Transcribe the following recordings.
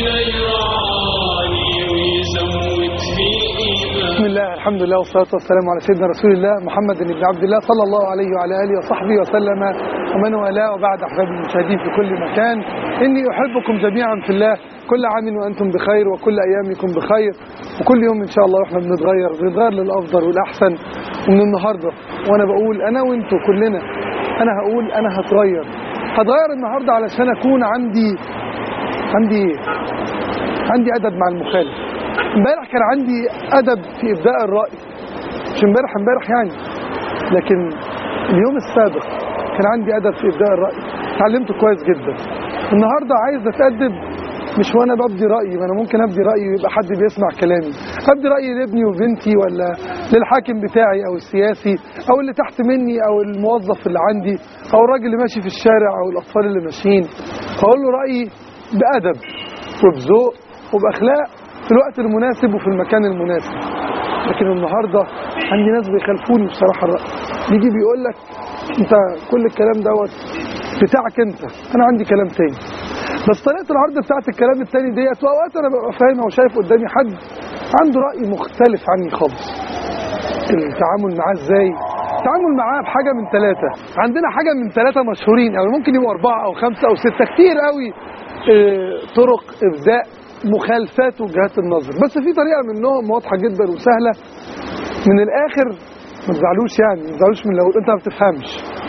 فينا يرعاني ويزود في إيماني بسم الله الحمد لله والصلاة والسلام على سيدنا رسول الله محمد بن عبد الله صلى الله عليه وعلى آله وصحبه وسلم ومن والاه وبعد أحباب المشاهدين في كل مكان إني أحبكم جميعا في الله كل عام وأنتم بخير وكل أيامكم بخير وكل يوم إن شاء الله وإحنا بنتغير بنتغير للأفضل والأحسن ومن النهاردة وأنا بقول أنا وأنتم كلنا أنا هقول أنا هتغير هتغير النهاردة علشان أكون عندي عندي إيه؟ عندي أدب مع المخالف امبارح كان عندي ادب في ابداء الراي مش امبارح امبارح يعني لكن اليوم السابق كان عندي ادب في ابداء الراي اتعلمته كويس جدا النهارده عايز اتادب مش وانا ببدي رايي ما انا ممكن ابدي رايي ويبقى حد بيسمع كلامي ابدي رايي لابني وبنتي ولا للحاكم بتاعي او السياسي او اللي تحت مني او الموظف اللي عندي او الراجل اللي ماشي في الشارع او الاطفال اللي ماشيين اقول له رايي بادب وبذوق وباخلاق في الوقت المناسب وفي المكان المناسب لكن النهارده عندي ناس بيخالفوني بصراحه الراي بيجي بيقول لك انت كل الكلام دوت بتاعك انت انا عندي كلام تاني بس طريقه العرض بتاعت الكلام التاني ديت واوقات انا ببقى فاهم او شايف قدامي حد عنده راي مختلف عني خالص التعامل معاه ازاي التعامل معاه بحاجه من ثلاثه عندنا حاجه من ثلاثه مشهورين او ممكن يبقوا اربعه او خمسه او سته كتير قوي اه، طرق ابداء مخالفات وجهات النظر بس في طريقه منهم واضحه جدا وسهله من الاخر ما تزعلوش يعني ما تزعلوش من لو انت ما بتفهمش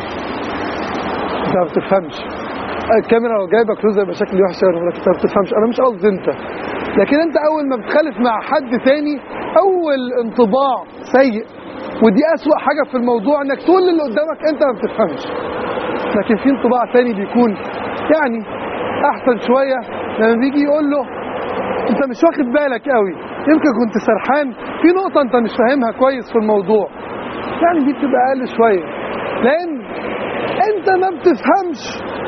انت ما بتفهمش الكاميرا لو جايبك له زي مشاكل وحشه يقول لك انت ما بتفهمش انا مش قصدي انت لكن انت اول ما بتخالف مع حد تاني اول انطباع سيء ودي اسوأ حاجه في الموضوع انك تقول للي قدامك انت ما بتفهمش لكن في انطباع تاني بيكون يعني احسن شويه لما بيجي يقول له انت مش واخد بالك قوي يمكن كنت سرحان في نقطه انت مش فاهمها كويس في الموضوع يعني دي بتبقى اقل شويه لان انت ما بتفهمش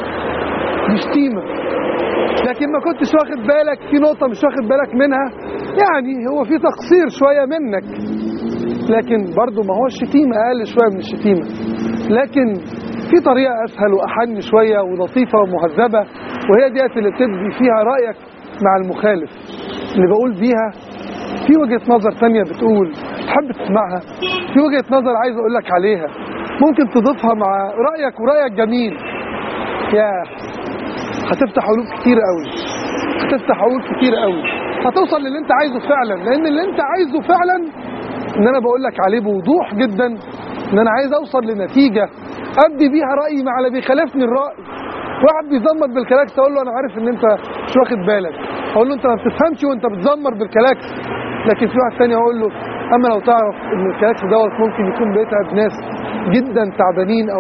دي شتيمه لكن ما كنتش واخد بالك في نقطه مش واخد بالك منها يعني هو في تقصير شويه منك لكن برضو ما هو الشتيمه اقل شويه من الشتيمه لكن في طريقه اسهل واحن شويه ولطيفه ومهذبه وهي ديت اللي تبدي فيها رايك مع المخالف اللي بقول بيها في وجهه نظر تانية بتقول تحب تسمعها في وجهه نظر عايز اقول لك عليها ممكن تضيفها مع رايك ورايك جميل يا هتفتح قلوب كتير قوي هتفتح قلوب كتير قوي هتوصل للي انت عايزه فعلا لان اللي انت عايزه فعلا ان انا بقول لك عليه بوضوح جدا ان انا عايز اوصل لنتيجه ابدي بيها رايي مع اللي بيخالفني الراي واحد بيزمر بالكلاكس اقول له انا عارف ان انت مش واخد بالك اقول له انت ما بتفهمش وانت بتزمر بالكلاكس لكن في واحد تاني اقول له اما لو تعرف ان الكلاكس دوت ممكن يكون بيتعب ناس جدا تعبانين او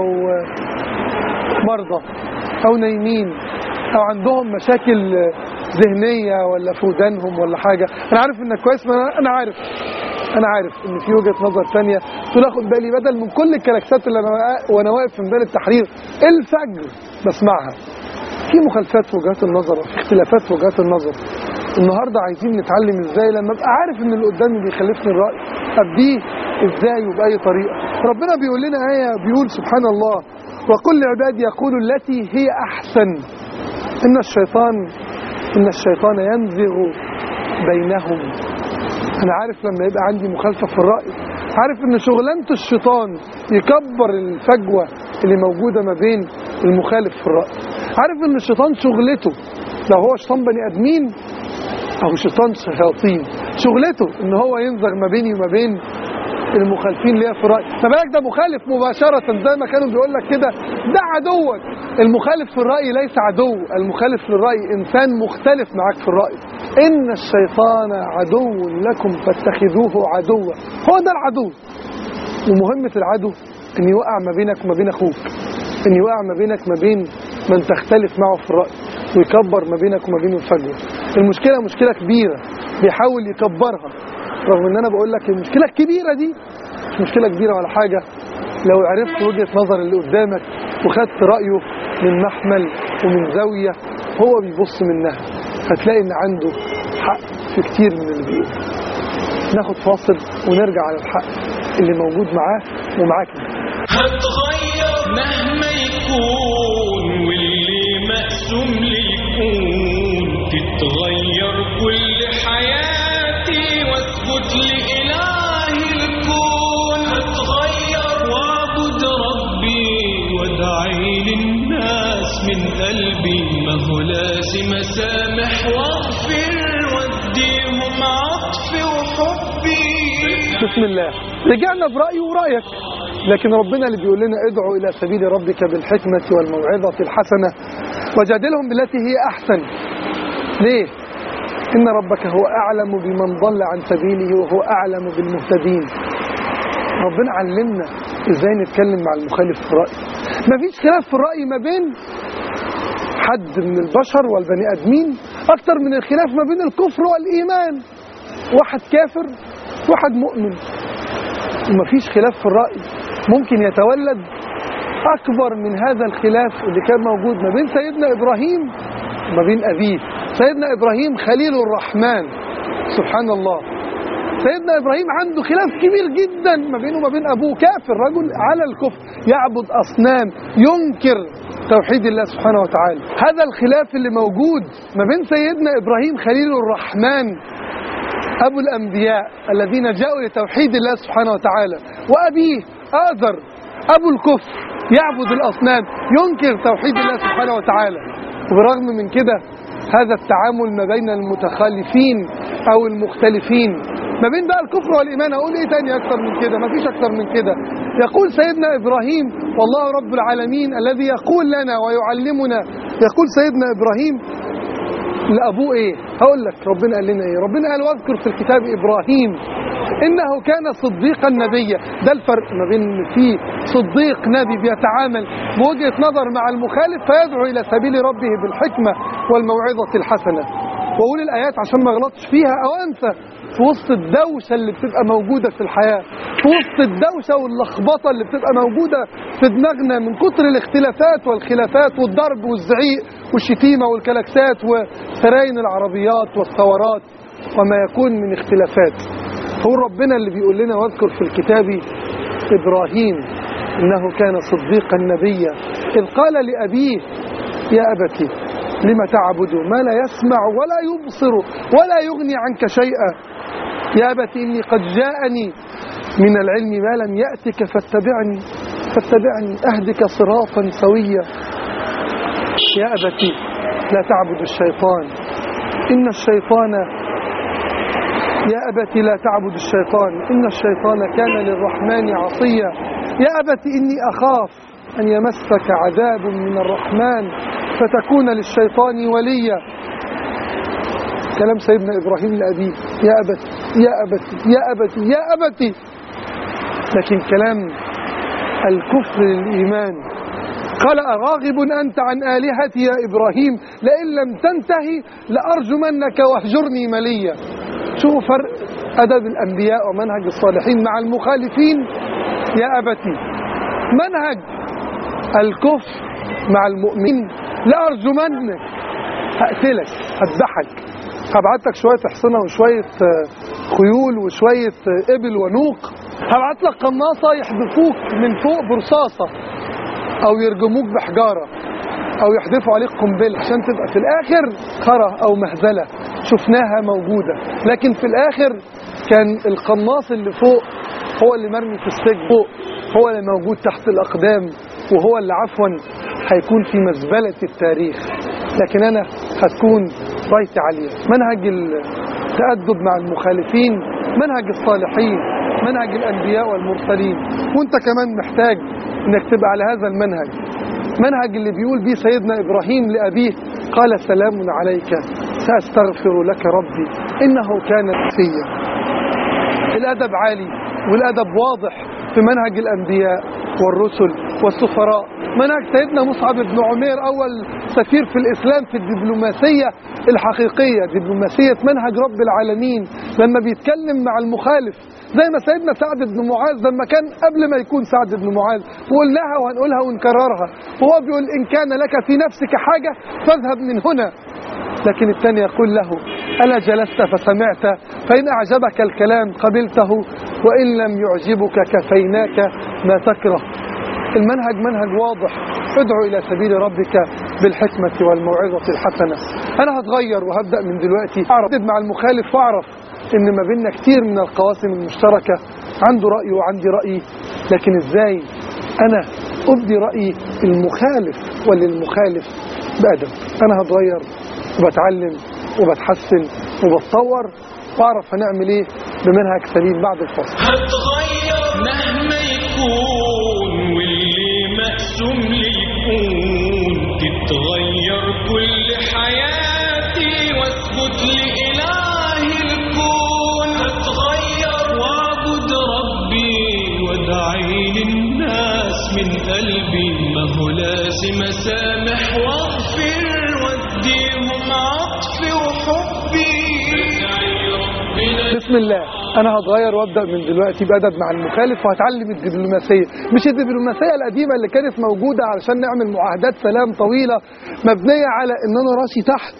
مرضى او نايمين او عندهم مشاكل ذهنيه ولا في ودانهم ولا حاجه انا عارف انك كويس ما أنا- انا عارف انا عارف ان في وجهه نظر ثانيه تقول اخد بالي بدل من كل الكلاكسات اللي انا وانا واقف في ميدان التحرير الفجر بسمعها في مخالفات في وجهات النظر وفي اختلافات في وجهات النظر النهارده عايزين نتعلم ازاي لما ابقى عارف ان اللي قدامي بيخالفني الراي ابديه ازاي وباي طريقه ربنا بيقول لنا ايه بيقول سبحان الله وكل عبادي يقولوا التي هي احسن ان الشيطان ان الشيطان ينزغ بينهم انا عارف لما يبقى عندي مخالفه في الراي عارف ان شغلانه الشيطان يكبر الفجوه اللي موجوده ما بين المخالف في الراي عارف ان الشيطان شغلته لو هو شيطان بني ادمين او شيطان شياطين شغلته ان هو ينزغ ما بيني وما بين المخالفين ليا في الراي ما بالك ده مخالف مباشره زي ما كانوا بيقول لك كده ده عدوك المخالف في الراي ليس عدو المخالف للراي انسان مختلف معاك في الراي ان الشيطان عدو لكم فاتخذوه عدوا هو ده العدو ومهمه العدو ان يوقع ما بينك وما بين اخوك ان يوقع ما بينك ما بين من تختلف معه في الراي ويكبر ما بينك وما بينه الفجوه المشكله مشكله كبيره بيحاول يكبرها رغم ان انا بقول لك المشكله الكبيره دي مش مشكله كبيره ولا حاجه لو عرفت وجهه نظر اللي قدامك وخدت رايه من محمل ومن زاويه هو بيبص منها هتلاقي ان عنده حق في كتير من اللي بيقوله ناخد فاصل ونرجع على الحق اللي موجود معاه ومعاك انت. هتغير مهما يكون واللي مقسوم لي يكون اتغير كل حياتي واثبت لإله الكون اتغير واعبد ربي وادعي للناس من قلبي ما هو لازم اسامح واغفر واديهم عطفي وحبي بسم الله رجعنا برأيي ورأيك لكن ربنا اللي بيقول لنا ادعوا إلى سبيل ربك بالحكمة والموعظة الحسنة وجادلهم بالتي هي أحسن ليه؟ إن ربك هو أعلم بمن ضل عن سبيله وهو أعلم بالمهتدين ربنا علمنا إزاي نتكلم مع المخالف في الرأي مفيش خلاف في الرأي ما بين حد من البشر والبني آدمين أكتر من الخلاف ما بين الكفر والإيمان واحد كافر واحد مؤمن ومفيش خلاف في الرأي ممكن يتولد أكبر من هذا الخلاف اللي كان موجود ما بين سيدنا إبراهيم وما بين أبيه سيدنا إبراهيم خليل الرحمن سبحان الله سيدنا إبراهيم عنده خلاف كبير جدا ما بينه وما بين أبوه كافر رجل على الكفر يعبد أصنام ينكر توحيد الله سبحانه وتعالى هذا الخلاف اللي موجود ما بين سيدنا إبراهيم خليل الرحمن أبو الأنبياء الذين جاءوا لتوحيد الله سبحانه وتعالى وأبيه آذر أبو الكفر يعبد الأصنام ينكر توحيد الله سبحانه وتعالى وبرغم من كده هذا التعامل ما بين المتخالفين أو المختلفين ما بين بقى الكفر والإيمان أقول إيه تاني أكتر من كده ما فيش أكتر من كده يقول سيدنا إبراهيم والله رب العالمين الذي يقول لنا ويعلمنا يقول سيدنا إبراهيم لأبوه إيه هقول لك ربنا قال لنا إيه ربنا قال واذكر في الكتاب إبراهيم إنه كان صديقا نبيا ده الفرق ما بين إن في صديق نبي بيتعامل بوجهة نظر مع المخالف فيدعو إلى سبيل ربه بالحكمة والموعظة الحسنة وأقول الآيات عشان ما أغلطش فيها أو أنسى في وسط الدوشة اللي بتبقى موجودة في الحياة في وسط الدوشة واللخبطة اللي بتبقى موجودة في دماغنا من كتر الاختلافات والخلافات والضرب والزعيق والشتيمة والكلاكسات وسراين العربيات والثورات وما يكون من اختلافات هو ربنا اللي بيقول لنا واذكر في الكتاب إبراهيم إنه كان صديقا نبيا إذ قال لأبيه يا أبتي لم تعبد ما لا يسمع ولا يبصر ولا يغني عنك شيئا يا أبت إني قد جاءني من العلم ما لم يأتك فاتبعني فاتبعني أهدك صراطا سويا يا أبت لا تعبد الشيطان إن الشيطان يا أبت لا تعبد الشيطان إن الشيطان كان للرحمن عصيا يا أبت إني أخاف أن يمسك عذاب من الرحمن فتكون للشيطان وليا كلام سيدنا إبراهيم لأبيه يا أبت يا أبت يا أبت يا أبت لكن كلام الكفر للإيمان قال أراغب أنت عن آلهتي يا إبراهيم لئن لم تنتهي لأرجمنك واهجرني مليا شوفوا فرق أدب الأنبياء ومنهج الصالحين مع المخالفين يا أبتي منهج الكفر مع المؤمنين لأرجمنك هقتلك هذبحك هبعت لك شوية حصنة وشوية آه، خيول وشوية آه، إبل ونوق هبعت لك قناصة يحدفوك من فوق برصاصة أو يرجموك بحجارة أو يحدفوا عليك قنبلة عشان تبقى في الآخر خرة أو مهزلة شفناها موجودة لكن في الآخر كان القناص اللي فوق هو اللي مرمي في السجن فوق هو اللي موجود تحت الأقدام وهو اللي عفوا هيكون في مزبلة التاريخ لكن أنا هتكون رايتي عالية منهج التأدب مع المخالفين منهج الصالحين منهج الأنبياء والمرسلين وانت كمان محتاج انك تبقى على هذا المنهج منهج اللي بيقول بيه سيدنا إبراهيم لأبيه قال سلام عليك سأستغفر لك ربي إنه كان فيا الأدب عالي والأدب واضح في منهج الأنبياء والرسل والسفراء منهج سيدنا مصعب بن عمير أول سفير في الإسلام في الدبلوماسية الحقيقية دبلوماسية منهج رب العالمين لما بيتكلم مع المخالف زي ما سيدنا سعد بن معاذ لما كان قبل ما يكون سعد بن معاذ وقلناها وهنقولها ونكررها وهو بيقول إن كان لك في نفسك حاجة فاذهب من هنا لكن الثاني يقول له ألا جلست فسمعت فإن أعجبك الكلام قبلته وإن لم يعجبك كفيناك ما تكره المنهج منهج واضح ادعو إلى سبيل ربك بالحكمة والموعظة الحسنة أنا هتغير وهبدأ من دلوقتي أعرف مع المخالف وأعرف إن ما بيننا كتير من القواسم المشتركة عنده رأي وعندي رأي لكن إزاي أنا أبدي رأيي المخالف وللمخالف بأدب أنا هتغير وبتعلم وبتحسن وبتطور وأعرف هنعمل إيه بمنهج سليم بعد الفصل هتغير مهما يكون واللي مقسوم لي يكون تتغير كل حياتي واسجد لإله الكون هتغير واعبد ربي وادعي للناس من قلبي ما هو لازم اسامح واغفر واديهم عطفي وحبي ادعي ربنا بسم الله انا هتغير وابدا من دلوقتي بادب مع المخالف وهتعلم الدبلوماسيه مش الدبلوماسيه القديمه اللي كانت موجوده علشان نعمل معاهدات سلام طويله مبنيه على ان انا راسي تحت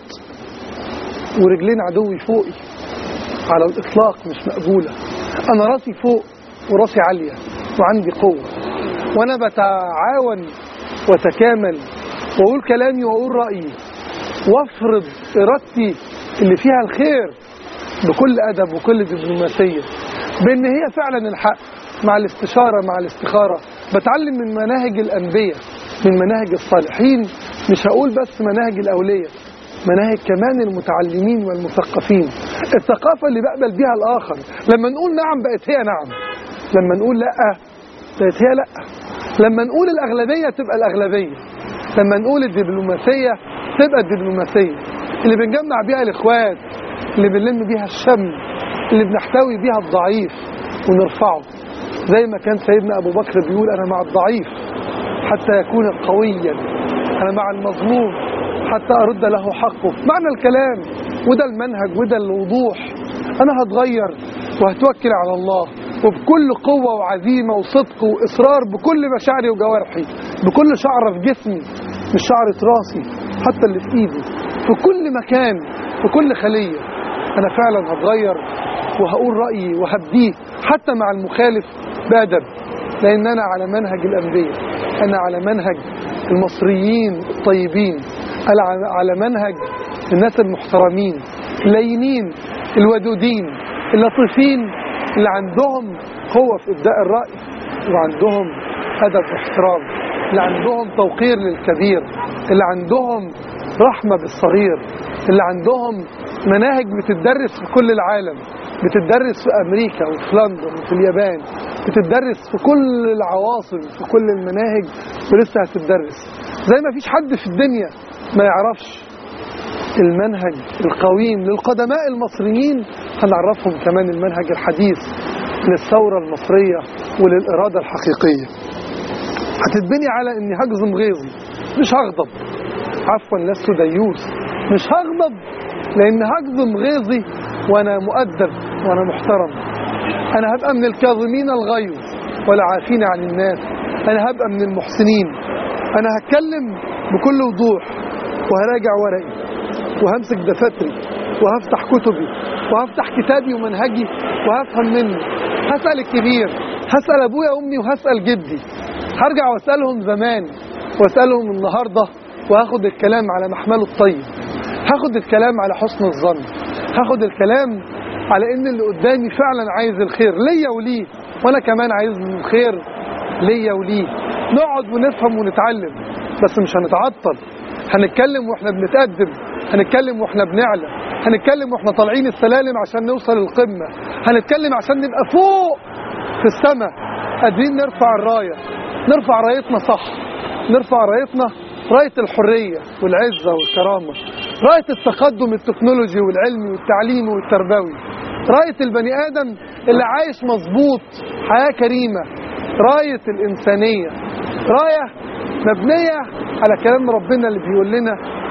ورجلين عدوي فوقي على الاطلاق مش مقبوله انا راسي فوق وراسي عاليه وعندي قوه وانا بتعاون وتكامل واقول كلامي واقول رايي وافرض ارادتي اللي فيها الخير بكل أدب وكل دبلوماسية بأن هي فعلا الحق مع الاستشارة مع الاستخارة بتعلم من مناهج الأنبياء من مناهج الصالحين مش هقول بس مناهج الأولية مناهج كمان المتعلمين والمثقفين الثقافة اللي بقبل بيها الآخر لما نقول نعم بقت هي نعم لما نقول لأ بقت هي لأ لما نقول الأغلبية تبقى الأغلبية لما نقول الدبلوماسية تبقى الدبلوماسية اللي بنجمع بيها الإخوات اللي بنلم بيها الشمل اللي بنحتوي بيها الضعيف ونرفعه زي ما كان سيدنا أبو بكر بيقول أنا مع الضعيف حتى يكون قويا أنا مع المظلوم حتى أرد له حقه معنى الكلام وده المنهج وده الوضوح أنا هتغير وهتوكل على الله وبكل قوة وعزيمة وصدق وإصرار بكل مشاعري وجوارحي بكل شعرة في جسمي مش شعرة راسي حتى اللي في إيدي في كل مكان في كل خلية أنا فعلا هتغير وهقول رأيي وهبديه حتى مع المخالف بأدب لأن أنا على منهج الأنبياء أنا على منهج المصريين الطيبين أنا على- على منهج الناس المحترمين اللينين الودودين اللطيفين اللي عندهم قوة في إبداء الرأي وعندهم أدب واحترام اللي عندهم توقير للكبير اللي عندهم رحمة بالصغير اللي عندهم مناهج بتدرس في كل العالم بتدرس في أمريكا وفي لندن وفي اليابان بتدرس في كل العواصم في كل المناهج ولسه هتدرس زي ما فيش حد في الدنيا ما يعرفش المنهج القويم للقدماء المصريين هنعرفهم كمان المنهج الحديث للثورة المصرية وللإرادة الحقيقية هتتبني على اني هجزم غيظي مش هغضب عفوا لست ديوث مش هغضب لان هجزم غيظي وانا مؤدب وانا محترم انا هبقى من الكاظمين الغيظ والعافين عن الناس انا هبقى من المحسنين انا هتكلم بكل وضوح وهراجع ورقي وهمسك دفاتري وهفتح كتبي وهفتح كتابي ومنهجي وهفهم منه هسأل الكبير هسأل أبويا وأمي وهسأل جدي هرجع وأسألهم زمان وأسألهم النهاردة وهاخد الكلام على محمله الطيب هاخد الكلام على حسن الظن هاخد الكلام على ان اللي قدامي فعلا عايز الخير ليا وليه وانا كمان عايز الخير ليا وليه نقعد ونفهم ونتعلم بس مش هنتعطل هنتكلم واحنا بنتقدم هنتكلم واحنا بنعلى هنتكلم واحنا طالعين السلالم عشان نوصل القمة هنتكلم عشان نبقى فوق في السماء قادرين نرفع الراية نرفع رايتنا صح نرفع رايتنا راية الحرية والعزة والكرامة راية التقدم التكنولوجي والعلمي والتعليمي والتربوي راية البني آدم اللي عايش مظبوط حياة كريمة راية الإنسانية راية مبنية على كلام ربنا اللي بيقول لنا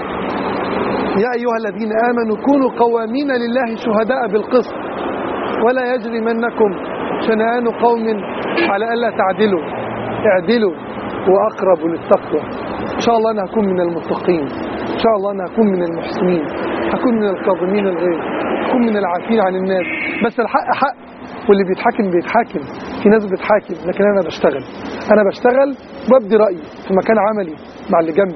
يا أيها الذين آمنوا كونوا قوامين لله شهداء بالقسط ولا يجرمنكم شنآن قوم على ألا تعدلوا اعدلوا وأقرب للتقوى إن شاء الله أنا هكون من المتقين إن شاء الله أنا هكون من المحسنين هكون من الكاظمين الغيظ هكون من العافين عن الناس بس الحق حق واللي بيتحاكم بيتحاكم في ناس بتحاكم لكن أنا بشتغل أنا بشتغل وببدي رأيي في مكان عملي مع اللي جنبي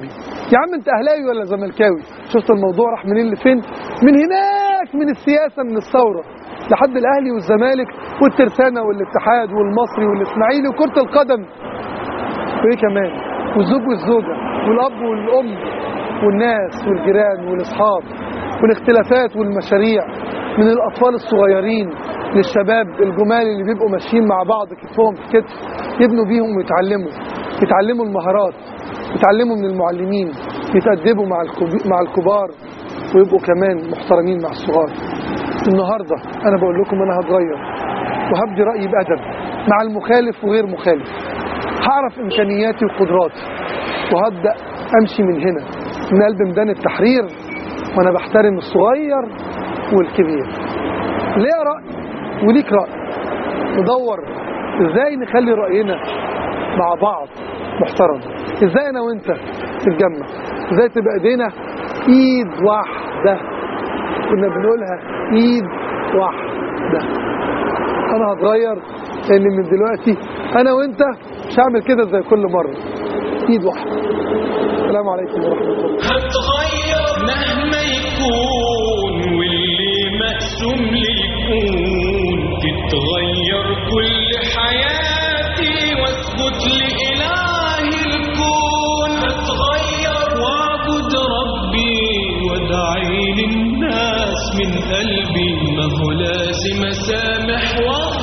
يا عم انت اهلاوي ولا زملكاوي شفت الموضوع راح منين لفين من هناك من السياسه من الثوره لحد الاهلي والزمالك والترسانه والاتحاد والمصري والاسماعيلي وكره القدم وايه كمان والزوج والزوجه والاب والام والناس والجيران والاصحاب والاختلافات والمشاريع من الاطفال الصغيرين للشباب الجمال اللي بيبقوا ماشيين مع بعض كتفهم في كتف يبنوا بيهم ويتعلموا يتعلموا المهارات يتعلموا من المعلمين يتأدبوا مع الكب- مع الكبار ويبقوا كمان محترمين مع الصغار النهارده انا بقول لكم انا هتغير وهبدي رايي بادب مع المخالف وغير مخالف هعرف امكانياتي وقدراتي وهبدا امشي من هنا من قلب ميدان التحرير وانا بحترم الصغير والكبير ليا راي وليك راي ندور ازاي نخلي راينا مع بعض محترم ازاي انا وانت نتجمع ازاي تبقى ايدينا ايد واحده كنا بنقولها ايد واحده انا هتغير لان من دلوقتي انا وانت مش هعمل كده زي كل مره ايد واحده السلام عليكم ورحمه الله هتغير مهما يكون واللي مقسوم لي يكون تتغير كل حياتي واسجد لإله الكون هتغير واعبد ربي وادعي للناس من قلبي ما هو لازم اسامح واغفر